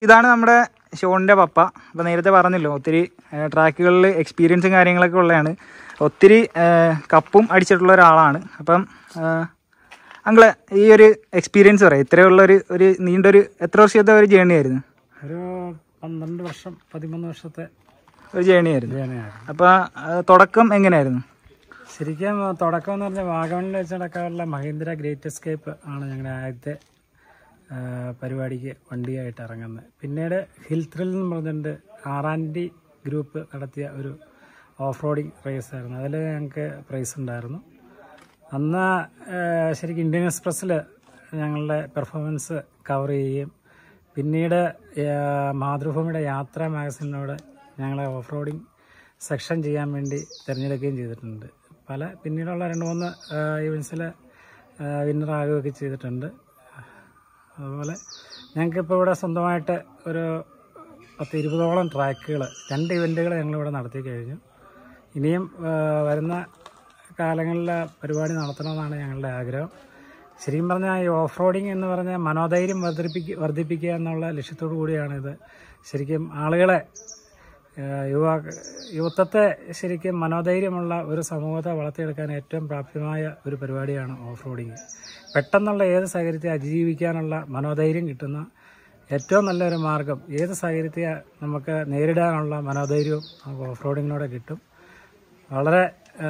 ഇതാണ് നമ്മുടെ ഷോണിൻ്റെ പപ്പ അപ്പോൾ നേരത്തെ പറഞ്ഞല്ലോ ഒത്തിരി ട്രാക്കുകളിൽ എക്സ്പീരിയൻസും കാര്യങ്ങളൊക്കെ ഉള്ളതാണ് ഒത്തിരി ഏഹ്, കപ്പും അടിച്ചിട്ടുള്ള ഒരാളാണ് അപ്പം ഏഹ്, അങ്കിളെ ഈ ഒരു എക്സ്പീരിയൻസ് പറയാം ഇത്രയുള്ള ഒരു ഒരു നീണ്ടൊരു എത്ര വർഷത്തെ ഒരു ജേണി ആയിരുന്നു ഒരു പന്ത്രണ്ട് വർഷം പതിമൂന്ന് വർഷത്തെ ഒരു ജേണി ആയിരുന്നു ജേർണിയായിരുന്നു അപ്പോൾ തുടക്കം എങ്ങനെയായിരുന്നു ശരിക്കും തുടക്കം എന്ന് പറഞ്ഞാൽ വാഗമണിൽ വെച്ച് നടക്കാറുള്ള മഹീന്ദ്ര ഗ്രേറ്റ് എസ്കേപ്പ് ആണ് ഞങ്ങളുടെ ആദ്യത്തെ ആ, പരിപാടിക്ക് വണ്ടിയായിട്ട് ഇറങ്ങുന്നത് പിന്നീട് ഹിൽ ത്രിൽ എന്ന് പറഞ്ഞിട്ടുണ്ട് ആറാൻഡി ഗ്രൂപ്പ് നടത്തിയ ഒരു ഓഫ് റോഡിങ് റേസ് ആയിരുന്നു അതിൽ ഞങ്ങൾക്ക് പ്രൈസ് ഉണ്ടായിരുന്നു അന്ന് ആ, ശരിക്കും ഇന്ത്യൻ എക്സ്പ്രസ്സിൽ ഞങ്ങളുടെ പെർഫോമൻസ് കവർ ചെയ്യുകയും പിന്നീട് ആ, മാതൃഭൂമിയുടെ യാത്രാ മാഗസിനോട് ഞങ്ങളെ ഓഫ് റോഡിങ് സെക്ഷൻ ചെയ്യാൻ വേണ്ടി തിരഞ്ഞെടുക്കുകയും ചെയ്തിട്ടുണ്ട് പല പിന്നീടുള്ള രണ്ട് മൂന്ന് ഇവൻസിൽ വിന്നറാകുകയൊക്കെ ചെയ്തിട്ടുണ്ട് അതുപോലെ ഞങ്ങൾക്കിപ്പോൾ ഇവിടെ സ്വന്തമായിട്ട് ഒരു പത്ത് ഇരുപതോളം ട്രാക്കുകൾ രണ്ട് ഇവൻറ്റുകൾ ഞങ്ങളിവിടെ നടത്തി കഴിഞ്ഞു ഇനിയും ആ, വരുന്ന കാലങ്ങളിൽ പരിപാടി നടത്തണമെന്നാണ് ഞങ്ങളുടെ ആഗ്രഹം ശരിക്കും പറഞ്ഞാൽ ഈ ഓഫ് റോഡിങ് എന്ന് പറഞ്ഞാൽ മനോധൈര്യം വർദ്ധിപ്പിക്കുക വർദ്ധിപ്പിക്കുക എന്നുള്ള ലക്ഷ്യത്തോടു കൂടിയാണ് ഇത് ശരിക്കും ആളുകളെ ആ, യുവാ യുവത്വത്തെ ശരിക്കും മനോധൈര്യമുള്ള ഒരു സമൂഹത്തെ വളർത്തിയെടുക്കാൻ ഏറ്റവും പ്രാപ്യമായ ഒരു പരിപാടിയാണ് ഓഫ് റോഡിങ് പെട്ടെന്നുള്ള ഏത് സാഹചര്യത്തെ അതിജീവിക്കാനുള്ള മനോധൈര്യം കിട്ടുന്ന ഏറ്റവും നല്ലൊരു മാർഗം ഏത് സാഹചര്യത്തെ നമുക്ക് നേരിടാനുള്ള മനോധൈര്യവും നമുക്ക് ഓഫ് റോഡിങ്ങിലൂടെ കിട്ടും വളരെ ആ,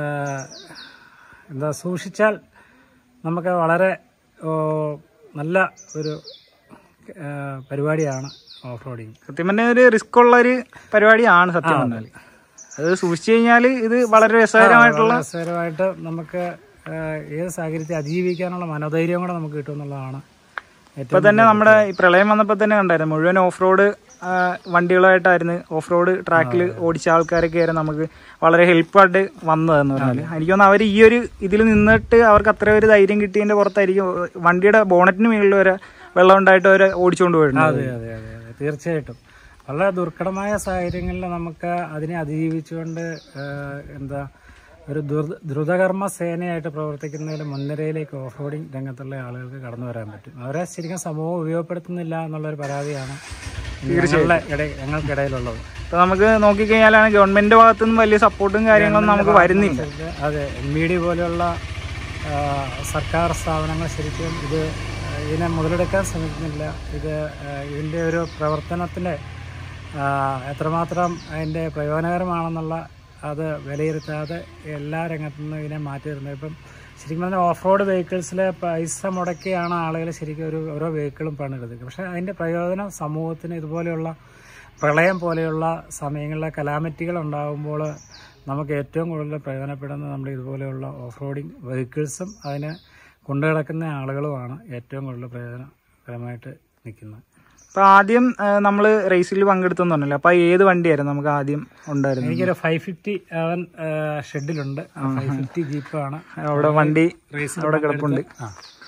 എന്താ സൂക്ഷിച്ചാൽ നമുക്ക് വളരെ ഓ, നല്ല ഒരു ആ, പരിപാടിയാണ് ഓഫ് റോഡിങ് സത്യം പറഞ്ഞാൽ ഒരു റിസ്ക് ഉള്ള ഒരു പരിപാടിയാണ് സത്യം പറഞ്ഞാൽ അത് സൂക്ഷിച്ചു കഴിഞ്ഞാൽ ഇത് വളരെ രസകരമായിട്ടുള്ള രസകരമായിട്ട് നമുക്ക് ആ, ഏത് സാഹചര്യത്തെ അതിജീവിക്കാനുള്ള മനോധൈര്യം കൂടെ നമുക്ക് കിട്ടും എന്നുള്ളതാണ് ഇപ്പൊ ഏറ്റവും തന്നെ നമ്മുടെ ഈ പ്രളയം വന്നപ്പോൾ തന്നെ കണ്ടായിരുന്നു മുഴുവൻ ഓഫ് റോഡ് വണ്ടികളായിട്ടായിരുന്നു ഓഫ് റോഡ് ട്രാക്കിൽ ഓടിച്ച ആൾക്കാരൊക്കെ ആയിരുന്നു നമുക്ക് വളരെ ഹെൽപ്പായിട്ട് വന്നതെന്ന് പറഞ്ഞാൽ എനിക്ക് തോന്നുന്നു അവർ ഈ ഒരു ഇതിൽ നിന്നിട്ട് അവർക്ക് അത്ര ഒരു ധൈര്യം കിട്ടിയതിന്റെ പുറത്തായിരിക്കും വണ്ടിയുടെ ബോണറ്റിന് മുകളിൽ വരെ വെള്ളം ഉണ്ടായിട്ട് അവരെ ഓടിച്ചുകൊണ്ട് പോയിട്ടുണ്ട് അതെ അതെ അതെ അതെ തീർച്ചയായിട്ടും വളരെ ദുർഘടമായ സാഹചര്യങ്ങളിൽ നമുക്ക് അതിനെ അതിജീവിച്ചുകൊണ്ട് ആ, എന്താ ഒരു ദ്രുത ദ്രുതകർമ്മ സേനയായിട്ട് പ്രവർത്തിക്കുന്നതിൽ മുൻനിരയിലേക്ക് ഓഫ് റോഡിങ് രംഗത്തുള്ള ആളുകൾക്ക് കടന്നു വരാൻ പറ്റും അവരെ ശരിക്കും സമൂഹം ഉപയോഗപ്പെടുത്തുന്നില്ല എന്നുള്ളൊരു പരാതിയാണ് ഞങ്ങളുടെ ഇടയിൽ ഞങ്ങൾക്കിടയിലുള്ളത് ഇപ്പൊ നമുക്ക് നോക്കിക്കഴിഞ്ഞാലാണ് ഗവൺമെന്റ് ഭാഗത്തു നിന്നും വലിയ സപ്പോർട്ടും കാര്യങ്ങളൊന്നും നമുക്ക് വരുന്നില്ല അതെ എം ഇ ഡി പോലെയുള്ള ആ, സർക്കാർ സ്ഥാപനങ്ങൾ ശരിക്കും ഇത് ആ, ഇതിനെ മുതലെടുക്കാൻ ശ്രമിക്കുന്നില്ല ഇത് ആ, ഇതിൻ്റെ ഒരു പ്രവർത്തനത്തിന് ആ, എത്രമാത്രം അതിൻ്റെ പ്രയോജനകരമാണെന്നുള്ള അത് വിലയിരുത്താതെ എല്ലാ രംഗത്തു നിന്നും ഇതിനെ മാറ്റി വരുന്നത് ഇപ്പം ശരിക്കും പറഞ്ഞാൽ ഓഫ് റോഡ് വെഹിക്കിൾസിൽ പൈസ മുടക്കിയാണ് ആളുകൾ ശരിക്കും ഒരു ഓരോ വെഹിക്കിളും പണിയെടുക്കുന്നത് പക്ഷേ അതിൻ്റെ പ്രയോജനം സമൂഹത്തിന് ഇതുപോലെയുള്ള പ്രളയം പോലെയുള്ള സമയങ്ങളിലെ കലാമിറ്റികൾ ഉണ്ടാകുമ്പോൾ നമുക്ക് ഏറ്റവും കൂടുതൽ പ്രയോജനപ്പെടുന്നത് നമ്മുടെ ഇതുപോലെയുള്ള ഓഫ് റോഡിങ് വെഹിക്കിൾസും അതിനെ കൊണ്ടുകിടക്കുന്ന ആളുകളുമാണ് ഏറ്റവും കൂടുതൽ പ്രയോജനകരമായിട്ട് നിൽക്കുന്നത് അപ്പൊ ആദ്യം നമ്മൾ റേസിൽ പങ്കെടുത്തെന്ന് പറഞ്ഞല്ലോ അപ്പൊ ഏത് വണ്ടിയായിരുന്നു നമുക്ക് ആദ്യം ഉണ്ടായിരുന്നത് എനിക്കൊരു ഫൈവ് ഫിഫ്റ്റി അവൻ ഷെഡിലുണ്ട് ഫൈവ് ഫിഫ്റ്റി ജീപ്പാണ് അവിടെ വണ്ടി റേസിൽ അവിടെ കിടപ്പുണ്ട് ആ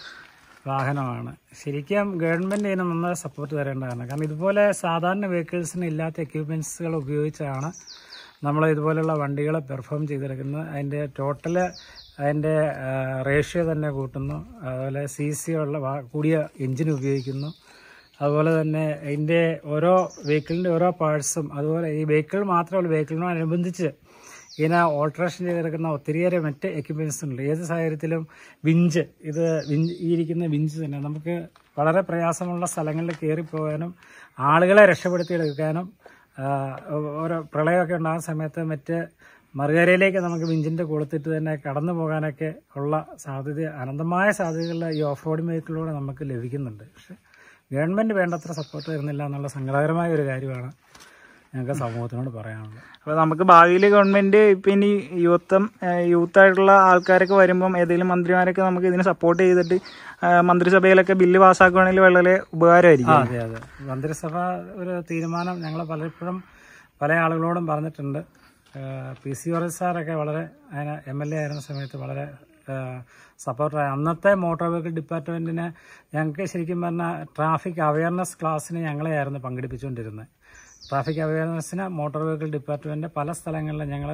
വാഹനമാണ് ശരിക്കും ഗവൺമെന്റ് ഇതിന് നന്നായി സപ്പോർട്ട് തരേണ്ടതാണ് കാരണം ഇതുപോലെ സാധാരണ വെഹിക്കിൾസിന് ഇല്ലാത്ത എക്യുപ്മെന്റ്സുകൾ ഉപയോഗിച്ചാണ് നമ്മൾ ഇതുപോലുള്ള വണ്ടികൾ പെർഫോം ചെയ്തെടുക്കുന്നത് അതിൻ്റെ ടോട്ടല് അതിൻ്റെ റേഷ്യോ തന്നെ കൂട്ടുന്നു അതുപോലെ സി സി ഉള്ള വാ- കൂടിയ എഞ്ചിൻ ഉപയോഗിക്കുന്നു അതുപോലെ തന്നെ ഇതിൻ്റെ ഓരോ വെഹിക്കിളിൻ്റെ ഓരോ പാർട്സും അതുപോലെ ഈ വെഹിക്കിൾ മാത്രമല്ല വെഹിക്കിളിനോടനുബന്ധിച്ച് ഇതിനെ ഓൾട്രേഷൻ ചെയ്തെടുക്കുന്ന ഒത്തിരിയേറെ മറ്റ് എക്യുപ്മെൻറ്റ്സ് ഉണ്ട് ഏത് സാഹചര്യത്തിലും വിഞ്ച് ഇത് വിഞ്ച് ഈ ഇരിക്കുന്ന വിഞ്ച് തന്നെ നമുക്ക് വളരെ പ്രയാസമുള്ള സ്ഥലങ്ങളിൽ കയറിപ്പോകാനും ആളുകളെ രക്ഷപ്പെടുത്തിയെടുക്കാനും ആ, ഓരോ പ്രളയമൊക്കെ ഉണ്ടാകുന്ന സമയത്ത് മറ്റ് മറുകരയിലേക്ക് നമുക്ക് വിഞ്ചിൻ്റെ കൊടുത്തിട്ട് തന്നെ കടന്നു പോകാനൊക്കെ ഉള്ള സാധ്യത അനന്തമായ സാധ്യതകൾ ഈ ഓഫ് റോഡ് വെഹിക്കിളിലൂടെ നമുക്ക് ലഭിക്കുന്നുണ്ട് പക്ഷെ ഗവൺമെൻറ് വേണ്ടത്ര സപ്പോർട്ട് തരുന്നില്ല എന്നുള്ള സങ്കടകരമായ ഒരു കാര്യമാണ് ഞങ്ങൾക്ക് സമൂഹത്തിനോട് പറയാനുള്ളത് അപ്പൊ നമുക്ക് ഭാവിയിൽ ഗവൺമെന്റ് ഇപ്പൊ ഇനി യുവത്വം യൂത്ത് ആയിട്ടുള്ള ആൾക്കാരൊക്കെ വരുമ്പം ഏതെങ്കിലും മന്ത്രിമാരൊക്കെ നമുക്ക് ഇതിനെ സപ്പോർട്ട് ചെയ്തിട്ട് ആ, മന്ത്രിസഭയിലൊക്കെ ബില്ല് പാസ്സാക്കുകയാണെങ്കിൽ വളരെ ഉപകാരമായിരിക്കും അതെ അതെ മന്ത്രിസഭ ഒരു തീരുമാനം ഞങ്ങൾ പലപ്പോഴും പല ആളുകളോടും പറഞ്ഞിട്ടുണ്ട് പി സി ഓറസ് സാറൊക്കെ വളരെ അതിന് എം എൽ എ ആയിരുന്ന സമയത്ത് വളരെ സപ്പോർട്ടായി അന്നത്തെ മോട്ടോർ വെഹിക്കിൾ ഡിപ്പാർട്ട്മെന്റിന് ഞങ്ങൾക്ക് ശരിക്കും പറഞ്ഞാൽ ട്രാഫിക് അവയർനെസ് ക്ലാസ്സിന് ഞങ്ങളെയായിരുന്നു പങ്കെടുപ്പിച്ചുകൊണ്ടിരുന്നത് ട്രാഫിക് അവയർനെസ്സിന് മോട്ടോർ വെഹിക്കിൾ ഡിപ്പാർട്ട്മെന്റ് പല സ്ഥലങ്ങളിലും ഞങ്ങൾ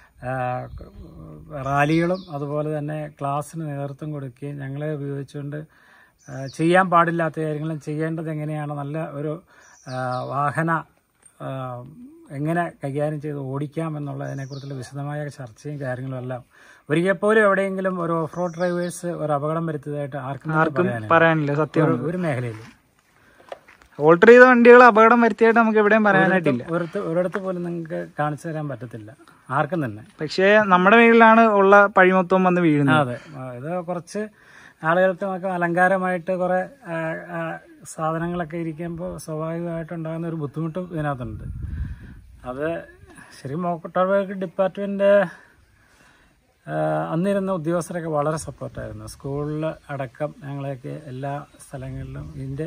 റാലികളും അതുപോലെ തന്നെ ക്ലാസ്സിന് നേതൃത്വം കൊടുക്കുകയും ഞങ്ങളെ ഉപയോഗിച്ചുകൊണ്ട് ആ, ചെയ്യാൻ പാടില്ലാത്ത കാര്യങ്ങളും ചെയ്യേണ്ടത് എങ്ങനെയാണ് നല്ല ഒരു ആ, വാഹന ആ, എങ്ങനെ കൈകാര്യം ചെയ്ത് ഓടിക്കാം എന്നുള്ളതിനെക്കുറിച്ചുള്ള വിശദമായ ചർച്ചയും കാര്യങ്ങളും എല്ലാം ഒരിക്കൽ പോലും എവിടെയെങ്കിലും ഒരു ഓഫ് റോഡ് ഡ്രൈവേഴ്സ് ഒരു അപകടം വരുത്തിയതായിട്ട് ആർക്കും തന്നെ പറയാനില്ല. പറയാനില്ല സത്യം ഒരു- ഒരു മേഖലയിലും ഓൾട്ടർ ചെയ്ത വണ്ടികൾ അപകടം വരുത്തിയായിട്ട് നമുക്ക് എവിടെയും പറയാനായിട്ടില്ല ഒരിടത്ത് ഒരിടത്ത് പോലും നിങ്ങൾക്ക് കാണിച്ചു തരാൻ പറ്റത്തില്ല ആർക്കും തന്നെ പക്ഷേ നമ്മുടെ മേലിലാണ് ഉള്ള പഴിമൊത്തം വന്ന് വീഴുന്നത് അതെ ആ, ഇത് കുറച്ച് ആളുകൾക്ക് നമുക്ക് അലങ്കാരമായിട്ട് കുറെ ആ, ആ, സാധനങ്ങളൊക്കെ ഇരിക്കുമ്പോൾ സ്വാഭാവികമായിട്ട് ഉണ്ടാകുന്ന ഒരു ബുദ്ധിമുട്ടും ഇതിനകത്തുണ്ട് അത് ശരി മോട്ടോർ വെഹിക്കിൾ ഡിപ്പാർട്ട്മെന്റ് ആ, അന്നിരുന്ന ഉദ്യോഗസ്ഥരൊക്കെ വളരെ സപ്പോർട്ടായിരുന്നു സ്കൂളിൽ അടക്കം ഞങ്ങളെയൊക്കെ എല്ലാ സ്ഥലങ്ങളിലും ഇതിൻ്റെ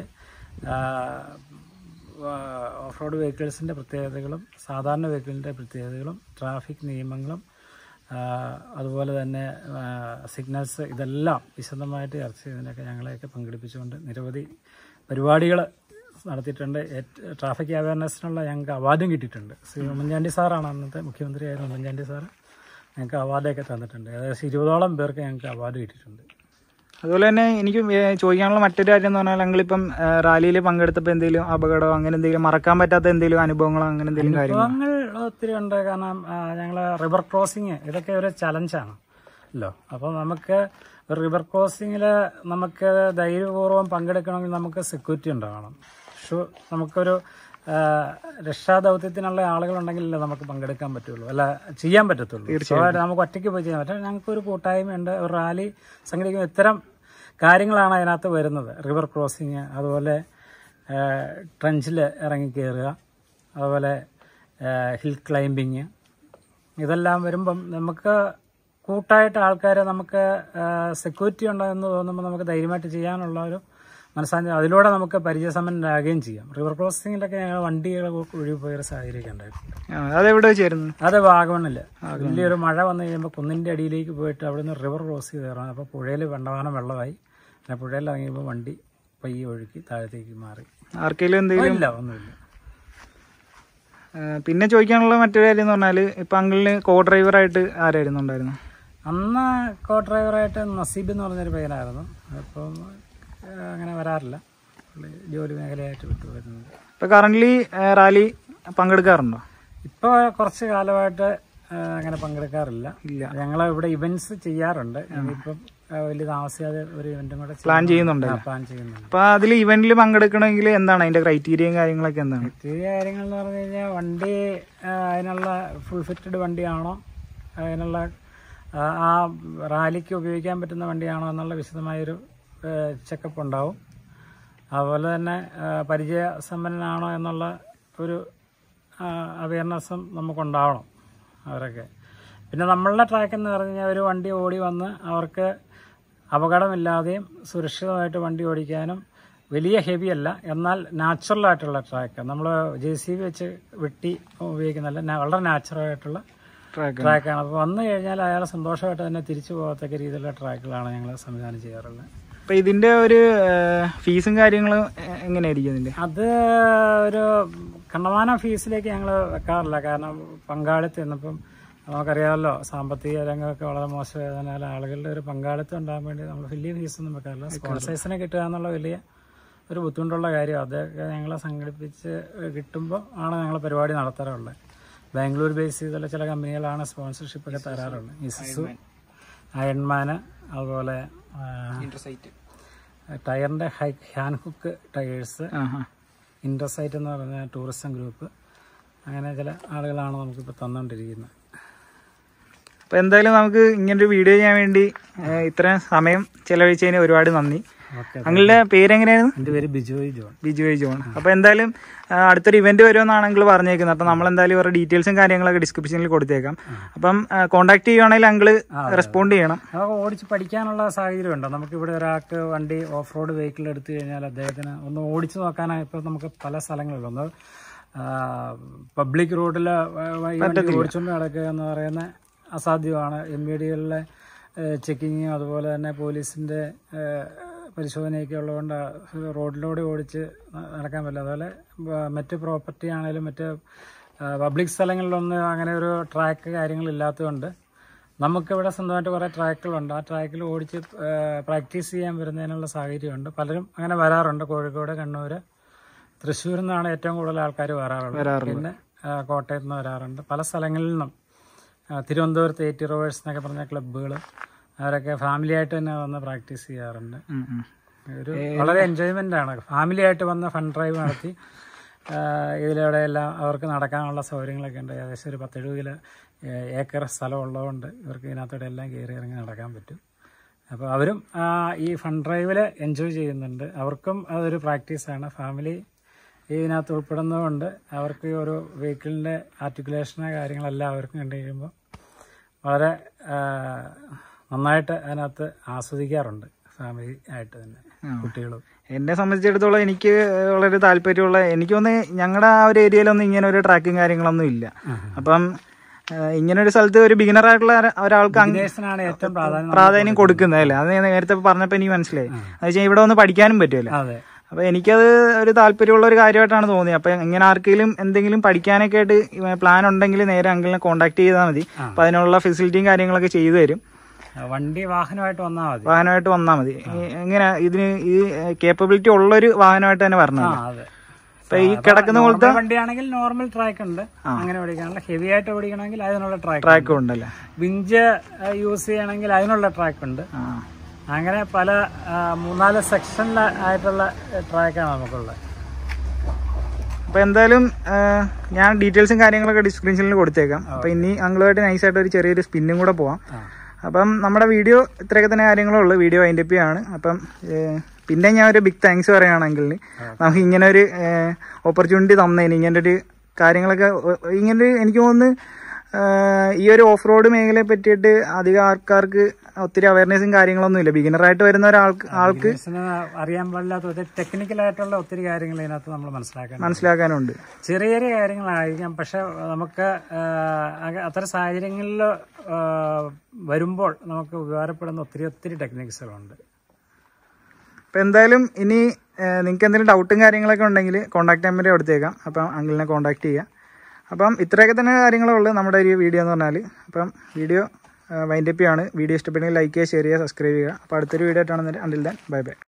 ഓഫ് റോഡ് വെഹിക്കിൾസിൻ്റെ പ്രത്യേകതകളും സാധാരണ വെഹിക്കിളിൻ്റെ പ്രത്യേകതകളും ട്രാഫിക് നിയമങ്ങളും ആ, അതുപോലെ തന്നെ സിഗ്നൽസ് ഇതെല്ലാം വിശദമായിട്ട് ചർച്ച ചെയ്തതിനൊക്കെ ഞങ്ങളെയൊക്കെ പങ്കെടുപ്പിച്ചുകൊണ്ട് നിരവധി പരിപാടികൾ നടത്തിയിട്ടുണ്ട് ഏറ്റ് ട്രാഫിക് അവയർനെസ്സിനുള്ള ഞങ്ങൾക്ക് അവാർഡും കിട്ടിയിട്ടുണ്ട് ശ്രീ ഉമ്മൻചാണ്ടി സാറാണ് അന്നത്തെ മുഖ്യമന്ത്രിയായിരുന്ന ഉമ്മൻചാണ്ടി സാർ ഞങ്ങൾക്ക് അവാർഡൊക്കെ തന്നിട്ടുണ്ട് ഏകദേശം ഇരുപതോളം പേർക്ക് ഞങ്ങൾക്ക് അവാർഡ് കിട്ടിയിട്ടുണ്ട് അതുപോലെ തന്നെ എനിക്ക് വേ- ചോദിക്കാനുള്ള മറ്റൊരു കാര്യം എന്ന് പറഞ്ഞാൽ ഞങ്ങളിപ്പം റാലിയിൽ പങ്കെടുത്തപ്പോൾ എന്തെങ്കിലും അപകടമോ അങ്ങനെ എന്തെങ്കിലും മറക്കാൻ പറ്റാത്ത എന്തെങ്കിലും അനുഭവങ്ങളോ അങ്ങനെ എന്തെങ്കിലും കാര്യങ്ങളോ അനുഭവങ്ങൾ ഒത്തിരി ഉണ്ട് കാരണം ഞങ്ങൾ റിവർ ക്രോസിങ് ഇതൊക്കെ ഒരു ചലഞ്ചാണ് അല്ലോ അപ്പോൾ നമുക്ക് ഒരു റിവർ ക്രോസിങ്ങിൽ നമുക്ക് ധൈര്യപൂർവ്വം പങ്കെടുക്കണമെങ്കിൽ നമുക്ക് സെക്യൂരിറ്റി ഉണ്ടാവണം ഷു നമുക്കൊരു ആ, രക്ഷാദൗത്യത്തിനുള്ള ആളുകളുണ്ടെങ്കിലല്ലേ നമുക്ക് പങ്കെടുക്കാൻ പറ്റുള്ളൂ അല്ല ചെയ്യാൻ പറ്റത്തുള്ളൂ സ്വാഭാവികമായിട്ടും നമുക്ക് ഒറ്റയ്ക്ക് പോയി ചെയ്യാൻ പറ്റും ഞങ്ങൾക്ക് ഒരു കൂട്ടായ്മയുണ്ട് ഒരു റാലി സംഘടിപ്പിക്കുന്ന ഇത്തരം കാര്യങ്ങളാണ് അതിനകത്ത് വരുന്നത് റിവർ ക്രോസിങ് അതുപോലെ ട്രഞ്ചിൽ ഇറങ്ങി കയറുക അതുപോലെ ഹിൽ ക്ലൈംബിങ് ഇതെല്ലാം വരുമ്പം നമുക്ക് കൂട്ടായിട്ട് ആൾക്കാരെ നമുക്ക് സെക്യൂരിറ്റി ഉണ്ടോ എന്ന് തോന്നുമ്പോൾ നമുക്ക് ധൈര്യമായിട്ട് ചെയ്യാനുള്ള ഒരു മനസ്സാന്തി അതിലൂടെ നമുക്ക് പരിചയസമ്പന്നരാകുകയും ചെയ്യാം റിവർ ക്രോസിങ്ങിലൊക്കെ ഞങ്ങൾ വണ്ടികൾ ഒഴിവ് പോയൊരു സാഹചര്യമൊക്കെ ഉണ്ടായിട്ടുണ്ട് ആ, അതെവിടെ വെച്ചായിരുന്നു അത് വാഗമണില്ല വലിയൊരു മഴ വന്നു കഴിയുമ്പോൾ കുന്നിന്റെ അടിയിലേക്ക് പോയിട്ട് അവിടെ നിന്ന് റിവർ ക്രോസ് ചെയ്ത് കയറണം അപ്പോൾ പുഴയിൽ വെണ്ടവാനം വെള്ളമായി പിന്നെ പുഴയിൽ ഇറങ്ങിയപ്പോൾ വണ്ടി പയ്യെ ഒഴുക്കി താഴത്തേക്ക് മാറി ആർക്കെങ്കിലും എന്തെങ്കിലും ഇല്ല ഒന്നുമില്ല ആ, പിന്നെ ചോദിക്കാനുള്ള മറ്റൊരു കാര്യം എന്ന് പറഞ്ഞാൽ ഇപ്പം അങ്കിളിന് കോ ഡ്രൈവറായിട്ട് ആരായിരുന്നു ഉണ്ടായിരുന്നു അന്ന് കോ ഡ്രൈവറായിട്ട് നസീബ് എന്ന് പറഞ്ഞൊരു പയ്യനായിരുന്നു അപ്പം ഏഹ്, അങ്ങനെ വരാറില്ല പുള്ളി ജോലി മേഖലയായിട്ട് വിട്ടു വരുന്നത് ഇപ്പം കറന്റ് റാലി പങ്കെടുക്കാറുണ്ടോ ഇപ്പോൾ കുറച്ച് കാലമായിട്ട് ഏഹ്, അങ്ങനെ പങ്കെടുക്കാറില്ല ഇല്ല ഞങ്ങൾ ഇവിടെ ഇവന്റ്സ് ചെയ്യാറുണ്ട് ഇനിയിപ്പം ഏഹ്, വലിയ താമസിയാതെ ഒരു ഇവന്റും കൂടെ പ്ലാൻ ചെയ്യുന്നുണ്ടല്ലോ പ്ലാൻ ചെയ്യുന്നുണ്ട് അപ്പൊ അതിൽ ഇവന്റിൽ പങ്കെടുക്കണമെങ്കിൽ എന്താണ് അതിന്റെ ക്രൈറ്റീരിയയും കാര്യങ്ങളൊക്കെ എന്താണ് ഒത്തിരി കാര്യങ്ങൾ എന്ന് പറഞ്ഞു കഴിഞ്ഞാൽ വണ്ടി ആ, അതിനുള്ള ഫുൾ ഫിറ്റഡ് വണ്ടിയാണോ അതിനുള്ള ആ, ആ റാലിക്ക് ഉപയോഗിക്കാൻ പറ്റുന്ന വണ്ടിയാണോ എന്നുള്ള വിശദമായൊരു ചെക്കപ്പ് ഉണ്ടാവും അതുപോലെ തന്നെ ആ, പരിചയസമ്പന്നനാണോ എന്നുള്ള ഒരു അവയർനെസ്സും നമുക്കുണ്ടാവണം അവരൊക്കെ പിന്നെ നമ്മളുടെ ട്രാക്ക് എന്ന് പറഞ്ഞു കഴിഞ്ഞാൽ ഒരു വണ്ടി ഓടി വന്ന് അവർക്ക് അപകടമില്ലാതെയും സുരക്ഷിതമായിട്ട് വണ്ടി ഓടിക്കാനും വലിയ ഹെവി അല്ല എന്നാൽ നാച്ചുറൽ ആയിട്ടുള്ള ട്രാക്ക് നമ്മൾ ജെ സി ബി വെച്ച് വെട്ടി ഉപയോഗിക്കുന്നല്ല ന- വളരെ നാച്ചുറൽ ആയിട്ടുള്ള ട്രാക്ക് ട്രാക്കാണ് അപ്പോൾ വന്നു കഴിഞ്ഞാൽ അയാൾ സന്തോഷമായിട്ട് തന്നെ തിരിച്ചു പോകത്തക്ക രീതിയിലുള്ള ട്രാക്കുകളാണ് ഞങ്ങൾ സംവിധാനം ചെയ്യാറുള്ളത് അപ്പൊ ഇതിന്റെ ഒരു ഫീസും കാര്യങ്ങളും എ- എങ്ങനെയായിരിക്കും ഇതിന്റെ അത് ഒരു കണ്ടമാനം ഫീസിലേക്ക് ഞങ്ങൾ വെക്കാറില്ല കാരണം പങ്കാളിത്തം ഇന്നിപ്പം നമുക്കറിയാമല്ലോ സാമ്പത്തിക രംഗമൊക്കെ വളരെ മോശമായതിനാൽ ആളുകളുടെ ഒരു പങ്കാളിത്തം ഉണ്ടാകാൻ വേണ്ടി നമ്മൾ വലിയ ഫീസൊന്നും വെക്കാറില്ല സ്പോൺസേഴ്സിനെ കിട്ടുക എന്നുള്ള വലിയ ഒരു ബുദ്ധിമുട്ടുള്ള കാര്യം അതൊക്കെ ഞങ്ങൾ സംഘടിപ്പിച്ച് കിട്ടുമ്പോൾ ആണ് ഞങ്ങൾ പരിപാടി നടത്താറുള്ളത് ബാംഗ്ലൂർ ബേസ് ചെയ്തുള്ള ചില കമ്പനികളാണ് സ്പോൺസർഷിപ്പ് ഒക്കെ തരാറുള്ളത് ഇസു അയൺമാന് അതുപോലെ ആ, ടയറിന്റെ ഹൈ ഹാൻഹുക്ക് ടയേഴ്സ് ആഹാ. ഇൻഡസൈറ്റ് എന്ന് പറഞ്ഞ ടൂറിസം ഗ്രൂപ്പ് അങ്ങനെ ചില ആളുകളാണ് നമുക്കിപ്പോൾ തന്നുകൊണ്ടിരിക്കുന്നത് അപ്പൊ എന്തായാലും നമുക്ക് ഇങ്ങനൊരു വീഡിയോ ചെയ്യാൻ വേണ്ടി ഏ, ഇത്രയും സമയം ചെലവഴിച്ചതിന് ഒരുപാട് നന്ദി ഓക്കെ അങ്കിളുടെ പേരെങ്ങനെയായിരുന്നു എൻ്റെ പേര് ബിജോയ് ജോൺ ബിജുവൈ ജോൺ അപ്പൊ എന്തായാലും ആ, അടുത്തൊരു ഇവന്റ് വരുമെന്നാണ് അങ്കിൾ പറഞ്ഞേക്കുന്നത് അപ്പൊ നമ്മൾ എന്തായാലും ഇവരുടെ ഡീറ്റെയിൽസും കാര്യങ്ങളൊക്കെ ഡിസ്ക്രിപ്ഷനിൽ കൊടുത്തേക്കാം അപ്പം കോൺടാക്ട് ചെയ്യുവാണെങ്കിൽ അങ്കിള് റെസ്പോണ്ട് ചെയ്യണം നമുക്ക് ഓടിച്ച് പഠിക്കാനുള്ള സാഹചര്യമുണ്ട് നമുക്കിവിടെ ഒരാൾക്ക് വണ്ടി ഓഫ് റോഡ് വെഹിക്കിൾ എടുത്തു കഴിഞ്ഞാൽ അദ്ദേഹത്തിന് ഒന്ന് ഓടിച്ചു നോക്കാനായി ഇപ്പോൾ നമുക്ക് പല സ്ഥലങ്ങളിലും ഒന്ന് പബ്ലിക് റോഡിൽ ഓടിച്ചുകൊണ്ട് നടക്കുക എന്ന് പറയുന്ന അസാധ്യമാണ് എം ഇ ഡികളിലെ ചെക്കിങ്ങും അതുപോലെ തന്നെ പോലീസിൻ്റെ പരിശോധനയൊക്കെ ഉള്ളതുകൊണ്ട് റോഡിലൂടെ ഓടിച്ച് നടക്കാൻ പറ്റില്ല അതുപോലെ ബ- മറ്റ് പ്രോപ്പർട്ടി ആണെങ്കിലും മറ്റ് പബ്ലിക് സ്ഥലങ്ങളിലൊന്നും അങ്ങനെ ഒരു ട്രാക്ക് കാര്യങ്ങളില്ലാത്തതുകൊണ്ട് നമുക്കിവിടെ സ്വന്തമായിട്ട് കുറേ ട്രാക്കുകളുണ്ട് ആ ട്രാക്കിൽ ഓടിച്ച് പ്രാക്ടീസ് ചെയ്യാൻ വരുന്നതിനുള്ള സാഹചര്യമുണ്ട് പലരും അങ്ങനെ വരാറുണ്ട് കോഴിക്കോട് കണ്ണൂർ തൃശ്ശൂരിൽ നിന്നാണ് ഏറ്റവും കൂടുതൽ ആൾക്കാർ വരാറുള്ളത് പിന്നെ ആ, കോട്ടയത്ത് നിന്ന് വരാറുണ്ട് പല സ്ഥലങ്ങളിൽ നിന്നും ആ, തിരുവനന്തപുരത്ത് എയ്റ്റി റോവേഴ്സ് എന്നൊക്കെ പറഞ്ഞ ക്ലബ്ബുകൾ അവരൊക്കെ ഫാമിലി ആയിട്ട് തന്നെ വന്ന് പ്രാക്ടീസ് ചെയ്യാറുണ്ട് ഉം, ഉം. ഒരു വളരെ എൻജോയ്മെന്റ് ആണ് ഫാമിലി ആയിട്ട് വന്ന് ഫണ്ട് ഡ്രൈവ് നടത്തി ആ, ഇതിലൂടെ എല്ലാം അവർക്ക് നടക്കാനുള്ള സൗകര്യങ്ങളൊക്കെ ഉണ്ട് ഏകദേശം ഒരു പത്തെഴുപത് കിലോ ഏക്കർ സ്ഥലം ഉള്ളതുകൊണ്ട് ഇവർക്ക് ഇതിനകത്തൂടെ എല്ലാം കയറി ഇറങ്ങി നടക്കാൻ പറ്റും അപ്പോൾ അവരും ആ, ഈ ഫണ്ട് ഡ്രൈവിൽ എൻജോയ് ചെയ്യുന്നുണ്ട് അവർക്കും അതൊരു പ്രാക്ടീസാണ് ഫാമിലി ഇതിനകത്ത് ഉൾപ്പെടുന്നതുകൊണ്ട് അവർക്ക് ഈ ഒരു വെഹിക്കിളിൻ്റെ ആർട്ടിക്കുലേഷന് കാര്യങ്ങളെല്ലാം അവർക്കും കണ്ടു കഴിയുമ്പോൾ വളരെ ആ, നന്നായിട്ട് അതിനകത്ത് ആസ്വദിക്കാറുണ്ട് ഫാമിലി ആയിട്ട് തന്നെ കുട്ടികളും എന്നെ സംബന്ധിച്ചിടത്തോളം എനിക്ക് വളരെ താല്പര്യമുള്ള എനിക്ക് തോന്നുന്നു ഞങ്ങളുടെ ആ ഒരു ഏരിയയിലൊന്നും ഇങ്ങനെ ഒരു ട്രാക്കും കാര്യങ്ങളൊന്നും ഇല്ല അപ്പം ഏഹ്, ഇങ്ങനെ ഒരു സ്ഥലത്ത് ഒരു ബിഗിനർ ആയിട്ടുള്ള ഒരാ- ഒരാൾക്ക് അങ്ങ് വിദേശനാണ് ഏറ്റവും പ്രാധാന്യം പ്രാധാന്യം കൊടുക്കുന്നതല്ലേ അത് ഞാൻ നേരത്തെ പറഞ്ഞപ്പോൾ എനിക്ക് മനസ്സിലായി അത് വെച്ചാൽ ഇവിടെ വന്ന് പഠിക്കാനും പറ്റുമല്ലോ അതെ അപ്പൊ എനിക്കത് ഒരു താല്പര്യമുള്ള ഒരു കാര്യമായിട്ടാണ് തോന്നിയത് അപ്പൊ ഇങ്ങനെ ആർക്കെങ്കിലും എന്തെങ്കിലും പഠിക്കാനൊക്കെ ആയിട്ട് പ്ലാൻ ഉണ്ടെങ്കിൽ നേരെ അങ്കിളിനെ കോൺടാക്ട് ചെയ്താൽ മതി അപ്പൊ അതിനുള്ള ഫെസിലിറ്റിയും കാര്യങ്ങളൊക്കെ ചെയ്തു തരും വണ്ടി വാഹനമായിട്ട് വന്നാൽ മതി വാഹനമായിട്ട് വന്നാൽ മതി ഈ- എങ്ങനെ ഇതിന് ഈ കേപ്പബിലിറ്റി ഉള്ളൊരു വാഹനമായിട്ട് തന്നെ ആ വരണം അതെ അപ്പൊ ഈ കിടക്കുന്ന പോലത്തെ നോർമൽ വണ്ടിയാണെങ്കിൽ നോർമൽ ട്രാക്ക് ഉണ്ട് അങ്ങനെ ഓടിക്കാനുള്ള ഹെവി ആയിട്ട് ഓടിക്കണമെങ്കിൽ അതിനുള്ള ട്രാക്ക് ട്രാക്കും ഉണ്ടല്ലേ വിഞ്ച് യൂസ് ചെയ്യണമെങ്കിൽ അതിനുള്ള ട്രാക്ക് ഉണ്ട് ആ അങ്ങനെ പല ആ, മൂന്നാല് സെക്ഷനിൽ ആയിട്ടുള്ള ട്രാക്കാണ് നമുക്കുള്ളത് അപ്പൊ എന്തായാലും ആ, ഞാൻ ഡീറ്റെയിൽസും കാര്യങ്ങളൊക്കെ ഡിസ്ക്രിപ്ഷനിൽ കൊടുത്തേക്കാം അപ്പൊ ഇനി അങ്കിളുമായിട്ട് നൈസായിട്ട് ഒരു ചെറിയൊരു സ്പിന്നും കൂടെ പോവാം ആ. അപ്പം നമ്മുടെ വീഡിയോ ഇത്രയൊക്കെ തന്നെ കാര്യങ്ങളേ ഉള്ളൂ വീഡിയോ അതിൻ്റെ ആണ് അപ്പം ഏഹ്, പിന്നെ ഞാൻ ഒരു ബിഗ് താങ്ക്സ് പറയുകയാണെങ്കിൽ നമുക്ക് ഇങ്ങനെ ഒരു ഓപ്പർച്യൂണിറ്റി തന്നതിന് ഇങ്ങനെ ഒരു കാര്യങ്ങളൊക്കെ ഒ- ഇങ്ങനെ ഒരു എനിക്ക് തോന്നുന്നു ഏഹ്, ഈ ഒരു ഓഫ് റോഡ് മേഖലയെ പറ്റിയിട്ട് അധികം ആൾക്കാർക്ക് ഒത്തിരി അവയർനെസ്സും കാര്യങ്ങളൊന്നും ഇല്ല ബിഗിനറായിട്ട് വരുന്ന ഒരാൾക്ക് ആൾക്ക് ബിസിനസ്സിന് അറിയാൻ പാടില്ലാത്ത ഒത്തിരി ടെക്നിക്കലായിട്ടുള്ള ഒത്തിരി കാര്യങ്ങൾ ഇതിനകത്ത് നമ്മൾ മനസ്സിലാക്കണം മനസ്സിലാക്കാനുണ്ട് ചെറിയ ചെറിയ കാര്യങ്ങളായിരിക്കാം പക്ഷെ നമുക്ക് ആ, അക- അത്തരം സാഹചര്യങ്ങളിൽ ആ, വരുമ്പോൾ നമുക്ക് ഉപകാരപ്പെടുന്ന ഒത്തിരി ഒത്തിരി ടെക്നിക്സുകളുണ്ട് അപ്പം എന്തായാലും ഇനി നിങ്ങൾക്ക് എന്തെങ്കിലും ഡൗട്ടും കാര്യങ്ങളൊക്കെ ഉണ്ടെങ്കിൽ കോൺടാക്ട് നമ്പർ കൊടുത്തേക്കാം അപ്പം അങ്കിളിനെ കോൺടാക്ട് ചെയ്യാം അപ്പം ഇത്രയൊക്കെ തന്നെ കാര്യങ്ങളേ ഉള്ളൂ നമ്മുടെ ഒരു വീഡിയോ എന്ന് പറഞ്ഞാൽ അപ്പം വീഡിയോ വൈൻഡപ്പ് ആണ് വീഡിയോ ഇഷ്ടപ്പെട്ടെങ്കിൽ ലൈക്ക് ചെയ്യുക ഷെയർ ചെയ്യുക സബ്സ്ക്രൈബ് ചെയ്യുക അപ്പോൾ അടുത്തൊരു വീഡിയോ ആയിട്ടാണെന്നിട്ട് അണ്ടിൽ ദാൻ ബൈ ബൈ